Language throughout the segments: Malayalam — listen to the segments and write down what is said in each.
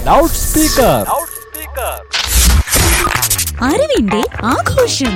ലൗഡ് സ്പീക്കർ അറിവിന്റെ ആഘോഷം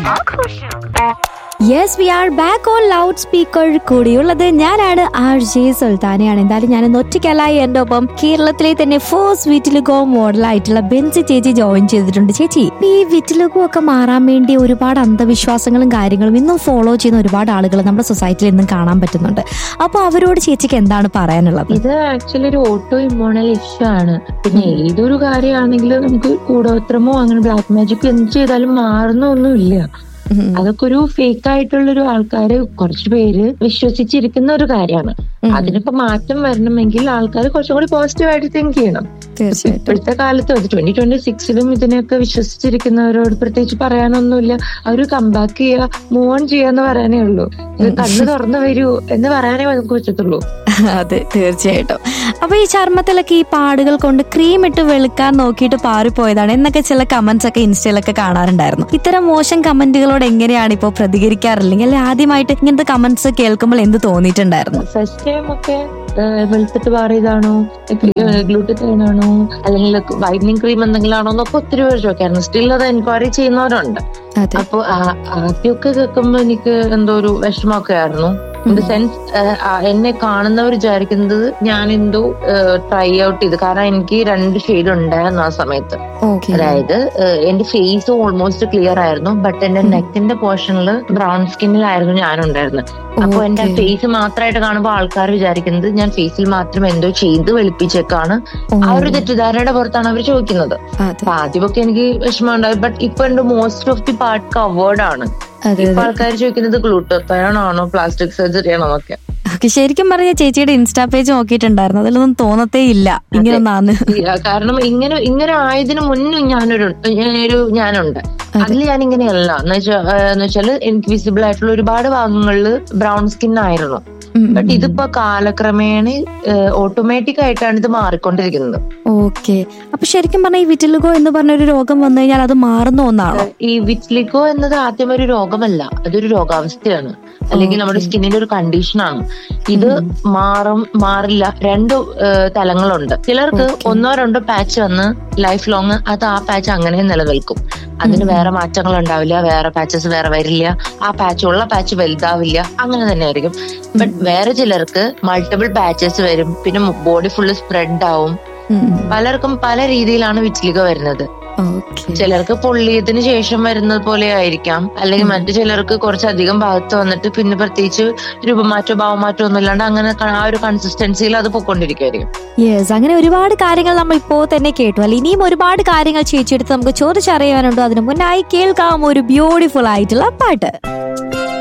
yes we are back on loud speaker കൂടിയുള്ളത് ഞാനാണ് ആർ ജെ സുൽത്താനയാണ് എന്തായാലും ഞാൻ ഒറ്റയ്ക്കല്ലായി എൻ്റെ ഒപ്പം കേരളത്തിലെ തന്നെ ഫസ്റ്റ് വിറ്റിലുഗോ മോഡലായിട്ടുള്ള ബെൻസി ചേച്ചി ജോയിൻ ചെയ്തിട്ടുണ്ട് ചേച്ചി ഈ വിറ്റിലുഗോ ഒക്കെ മാറാൻ വേണ്ടി ഒരുപാട് അന്ധവിശ്വാസങ്ങളും കാര്യങ്ങളും ഇന്നും ഫോളോ ചെയ്യുന്ന ഒരുപാട് ആളുകൾ നമ്മുടെ സൊസൈറ്റിയിൽ ഇന്നും കാണാൻ പറ്റുന്നുണ്ട് അപ്പോൾ അവരോട് ചേച്ചിക്ക് എന്താണ് പറയാനുള്ളത് ഇത് ആക്ച്വലി ഒരു ഓട്ടോ ഇമ്മോണൽ ഇഷ്യൂ ആണ് പിന്നെ ഏതൊരു കാര്യമാണെങ്കിലും നമുക്ക് കൂടോത്രമോ അങ്ങനെ ബ്ലാക്ക് മാജിക് എന്ത് ചെയ്താലും മാറുന്നൊന്നുമില്ല ഉം. അതൊക്കെ ഒരു ഫേക്ക് ആയിട്ടുള്ള ഒരു ആൾക്കാര് കുറച്ചു പേര് വിശ്വസിച്ചിരിക്കുന്ന ഒരു കാര്യമാണ് അതിനിപ്പോ മാറ്റം വരണമെങ്കിൽ ആൾക്കാർ കുറച്ചും കൂടി പോസിറ്റീവ് ആയിട്ട് തിങ്ക് ചെയ്യണം തീർച്ചയായിട്ടും ഇപ്പോഴത്തെ കാലത്ത് ട്വന്റി ട്വന്റി സിക്സിലും ഇതിനെയൊക്കെ വിശ്വസിച്ചിരിക്കുന്നവരോട് പ്രത്യേകിച്ച് പറയാനൊന്നുമില്ല അവര് കംബാക്ക് ചെയ്യുക മൂവ് ഓൺ ചെയ്യാന്ന് പറയാനേ ഉള്ളൂ ഇത് കണ്ണ് തുറന്നു വരൂ എന്ന് പറയാനേ നമുക്ക് പറ്റത്തുള്ളൂ അതെ തീർച്ചയായിട്ടും അപ്പൊ ഈ ചർമ്മത്തിലൊക്കെ ഈ പാടുകൾ കൊണ്ട് ക്രീം ഇട്ട് വെളുക്കാൻ നോക്കിയിട്ട് പാറിപ്പോയതാണ് എന്നൊക്കെ ചില കമന്റ്സ് ഒക്കെ ഇൻസ്റ്റയിലൊക്കെ കാണാറുണ്ടായിരുന്നു ഇത്തരം മോശം കമന്റുകളോട് എങ്ങനെയാണ് ഇപ്പോൾ പ്രതികരിക്കാറില്ലെങ്കിൽ അല്ലെ ആദ്യമായിട്ട് ഇങ്ങനത്തെ കമന്റ്സ് കേൾക്കുമ്പോൾ എന്ത് തോന്നിയിട്ടുണ്ടായിരുന്നു ഫസ്റ്റ് ടൈം ഒക്കെ ഏഹ്, വെളുത്തിട്ട് മാറിയതാണോ ഗ്ലൂട്ടൻ ആണോ അല്ലെങ്കിൽ വൈറ്റനിങ് ക്രീം എന്തെങ്കിലും ആണോ എന്നൊക്കെ ഒത്തിരി പേര് ചോദിക്കായിരുന്നു സ്റ്റിൽ അത് എൻക്വയറി ചെയ്യുന്നവരുണ്ട് അതെ അപ്പൊ ആ- ആദ്യമൊക്കെ കേൾക്കുമ്പോ എനിക്ക് എന്തോ ഒരു വിഷമമൊക്കെ ആയിരുന്നു ഇൻ ദ സെൻസ് എന്നെ കാണുന്നവർ വിചാരിക്കുന്നത് ഞാൻ എന്തോ ട്രൈ ഔട്ട് ചെയ്ത് കാരണം എനിക്ക് രണ്ട് ഷെയ്ഡ് ഉണ്ടായിരുന്നു ആ സമയത്ത് ഓക്കെ അതായത് ഏഹ്, എന്റെ ഫേസ് ഓൾമോസ്റ്റ് ക്ലിയർ ആയിരുന്നു ബട്ട് എന്റെ നെക്കിന്റെ പോർഷനിൽ ബ്രൗൺ സ്കിന്നിലായിരുന്നു ഞാൻ ഉണ്ടായിരുന്നത് അപ്പൊ എന്റെ Okay. ഫേസ് മാത്രമായിട്ട് കാണുമ്പോൾ ആൾക്കാർ വിചാരിക്കുന്നത് ഞാൻ ഫേസിൽ മാത്രം എന്തോ ചെയ്ത് വെളുപ്പിച്ചേക്കാണ് ആ ഒരു തെറ്റിദ്ധാരണയുടെ പുറത്താണ് അവർ ചോദിക്കുന്നത് അതെ അപ്പൊ ആദ്യമൊക്കെ എനിക്ക് വിഷമം ഉണ്ടായി ബട്ട് ഇപ്പൊ എന്റെ most of the part covered ആണ് അതെ ഇപ്പൊ ആൾക്കാർ ചോദിക്കുന്നത് ഗ്ലൂട്ടോത്തയോൺ ആണോ പ്ലാസ്റ്റിക് സർജറി ആണോ എന്നൊക്കെ ഓക്കെ ശരിക്കും പറഞ്ഞ ചേച്ചിയുടെ ഇൻസ്റ്റാ പേജ് നോക്കിയിട്ടുണ്ടായിരുന്നു അതിലൊന്നും തോന്നത്തേ ഇല്ല ഇങ്ങനെ ഒന്നാന്ന് ഇല്ല, കാരണം ഇങ്ങനെ ഇങ്ങനെ ആയതിനു മുന്നും ഞാനൊരു ഞാനൊരു ഞാനുണ്ട് അതിൽ ഞാൻ ഇങ്ങനെയല്ല എന്ന് വെച്ചാൽ എന്ന് വെച്ചാല് എനിക്ക് വിസിബിൾ ആയിട്ടുള്ള ഒരുപാട് ഭാഗങ്ങളിൽ ബ്രൗൺ സ്കിൻ ആയിരുന്നു ഉം, ബട്ട് ഇതിപ്പോ കാലക്രമേണ ഓട്ടോമാറ്റിക് ആയിട്ടാണ് ഇത് മാറിക്കൊണ്ടിരിക്കുന്നത് ഓക്കെ അപ്പൊ ശരിക്കും പറഞ്ഞ ഈ വിറ്റിലുഗോ എന്ന് പറഞ്ഞ ഒരു രോഗം വന്നു കഴിഞ്ഞാൽ അത് മാറുന്ന ഒന്നാണോ ഈ വിറ്റ്ലിക്കോ എന്നത് ആദ്യം ഒരു രോഗമല്ല അതൊരു രോഗാവസ്ഥയാണ് അല്ലെങ്കിൽ നമ്മുടെ സ്കിന്നിന്റെ ഒരു കണ്ടീഷനാണ് ഇത് മാറും മാറില്ല രണ്ട് ഏഹ്, തലങ്ങളുണ്ട് ചിലർക്ക് ഒന്നോ രണ്ടോ പാച്ച് വന്ന് ലൈഫ് ലോങ് അത് ആ പാച്ച് അങ്ങനെ നിലനിൽക്കും അതിന് വേറെ മാറ്റങ്ങൾ ഉണ്ടാവില്ല വേറെ പാച്ചസ് വേറെ വരില്ല ആ പാച്ച് ഉള്ള പാച്ച് വലുതാവില്ല അങ്ങനെ തന്നെ ആയിരിക്കും ബട്ട് വേറെ ചിലർക്ക് മൾട്ടിപ്പിൾ പാച്ചസ് വരും പിന്നെ ബോഡി ഫുള്ള് സ്പ്രെഡ് ആവും പലർക്കും പല രീതിയിലാണ് വിറ്റ്ലിക വരുന്നത് ഓക്കെ ചിലർക്ക് പൊള്ളിയതിന് ശേഷം വരുന്നത് പോലെ ആയിരിക്കാം അല്ലെങ്കിൽ മറ്റു ചിലർക്ക് കുറച്ചധികം ഭാഗത്ത് വന്നിട്ട് പിന്നെ പ്രത്യേകിച്ച് രൂപമാറ്റോ ഭാവമാറ്റോ ഒന്നും ഇല്ലാണ്ട് അങ്ങനെ ക- ആ ഒരു കൺസിസ്റ്റൻസിയിൽ അത് പൊയ്ക്കൊണ്ടിരിക്കുമായിരിക്കും യെസ് അങ്ങനെ ഒരുപാട് കാര്യങ്ങൾ നമ്മൾ ഇപ്പോൾ തന്നെ കേട്ടു അല്ല ഇനിയും ഒരുപാട് കാര്യങ്ങൾ ചേച്ചിയെടുത്ത് നമുക്ക് ചോദിച്ചറിയാനുണ്ടോ അതിന് മുന്നായി കേൾക്കാം ഒരു ബ്യൂട്ടിഫുൾ ആയിട്ടുള്ള പാട്ട്